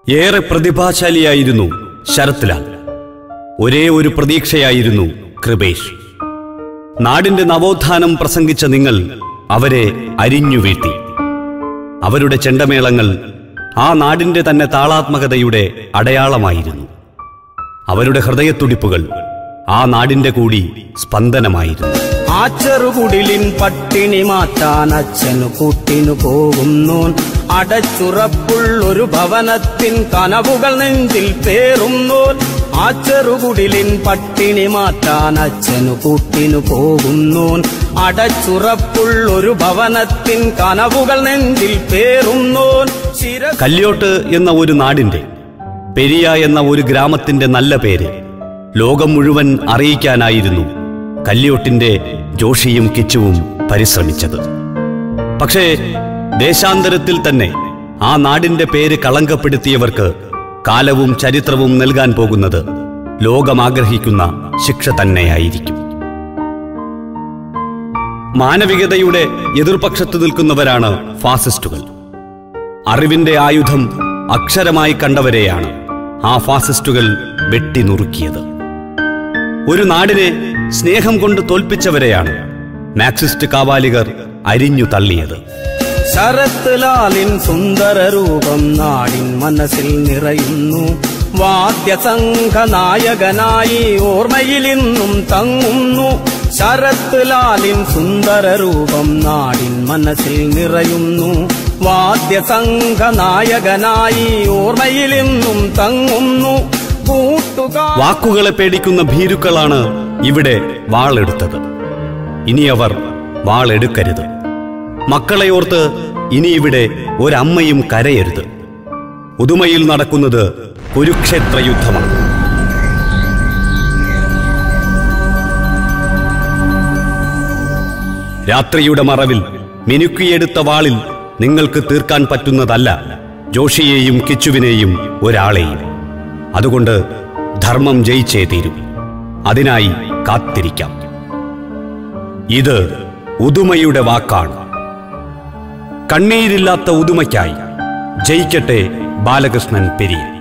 ഏറെ പ്രതിഭാശാലിയായിരുന്നു ശരത് ലാൽ ഒരേ ഒരു പ്രതീക്ഷയായിരുന്നു കൃപേഷ് നാടിന്റെ നവോത്ഥാനം പ്രസംഗിച്ച നിങ്ങൾ അവരെ അരിഞ്ഞു വീഴ്ത്തി അവരുടെ ചെണ്ടമേളങ്ങൾ ആ നാടിന്റെ തന്നെ താളാത്മകതയുടെ അടയാളമായിരുന്നു അവരുടെ ഹൃദയത്തുടിപ്പുകൾ ആ നാടിന്റെ കൂടി സ്പന്ദനമായിരുന്നു ആ ചെറുകുടിലിൻ പട്ടിണി മാറ്റാൻ അച്ഛനു കൂട്ടിനു പോകുന്നോൻ അടച്ചുറപ്പുള്ളൊരു ഭവനത്തിൻ കനവുകൾ നെഞ്ചിൽ പേറുന്നോൻ ആ ചെറുകുടിലിൻ പട്ടിണി മാറ്റാൻ അച്ഛനു കൂട്ടിനു പോകുന്നോൻ അടച്ചുറപ്പുള്ളൊരു ഭവനത്തിൻ കനവുകൾ നെഞ്ചിൽ പേറുന്നോൻ ശിര കല്യോട്ട് എന്ന ഒരു നാടിന്റെ പെരിയ എന്ന ഒരു ഗ്രാമത്തിന്റെ നല്ല പേര് ലോകം മുഴുവൻ അറിയിക്കാനായിരുന്നു കല്യോട്ടിന്റെ ജോഷിയും കിച്ചുവും പരിശ്രമിച്ചത് പക്ഷേ ദേശാന്തരത്തിൽ തന്നെ ആ നാടിന്റെ പേര് കളങ്കപ്പെടുത്തിയവർക്ക് കാലവും ചരിത്രവും നൽകാൻ പോകുന്നത് ലോകമാഗ്രഹിക്കുന്ന ശിക്ഷ തന്നെയായിരിക്കും മാനവികതയുടെ എതിർപക്ഷത്ത് നിൽക്കുന്നവരാണ് ഫാസിസ്റ്റുകൾ അറിവിന്റെ ആയുധം അക്ഷരമായി കണ്ടവരെയാണ് ആ ഫാസിസ്റ്റുകൾ വെട്ടിനുറുക്കിയത് ഒരു നാടിനെ സ്നേഹം കൊണ്ട് തോൽപ്പിച്ചവരെയാണ് മാക്സിസ്റ്റ് കാവാലികർ അരിഞ്ഞു തള്ളിയത് ശരത് ലാലിൻ സുന്ദര രൂപം നാടിൻ മനസ്സിൽ നിറയുന്നു വാദ്യസംഘ നായകനായി ഓർമ്മയിൽ ഇന്നും തങ്ങുന്നു ശരത് ലാലിൻ സുന്ദര രൂപം നാടിൻ മനസ്സിൽ നിറയുന്നു വാദ്യസംഘ നായകനായി ഓർമ്മയിൽ ഇന്നും തങ്ങുന്നു കൂട്ടുകാർ വാക്കുകളെ പേടിക്കുന്ന ഭീരുക്കളാണ് ഇവിടെ വാളെടുത്തത് ഇനി അവർ വാളെടുക്കരുത് മക്കളെ ഓർത്ത് ഇനി ഇവിടെ ഒരമ്മയും കരയരുത് ഉദുമയിൽ നടക്കുന്നത് കുരുക്ഷേത്ര യുദ്ധമാണ് രാത്രിയുടെ മറവിൽ മിനുക്കിയെടുത്ത വാളിൽ നിങ്ങൾക്ക് തീർക്കാൻ പറ്റുന്നതല്ല ജോഷിയെയും കിച്ചുവിനെയും ഒരാളെയും അതുകൊണ്ട് ധർമ്മം ജയിച്ചേ തീരും അതിനായി കാത്തിരിക്കാം ഇത് ഉദുമയുടെ വാക്കാണ് കണ്ണീരില്ലാത്ത ഉദുമയ്ക്കായി ജയിക്കട്ടെ ബാലകൃഷ്ണൻ പെരിയ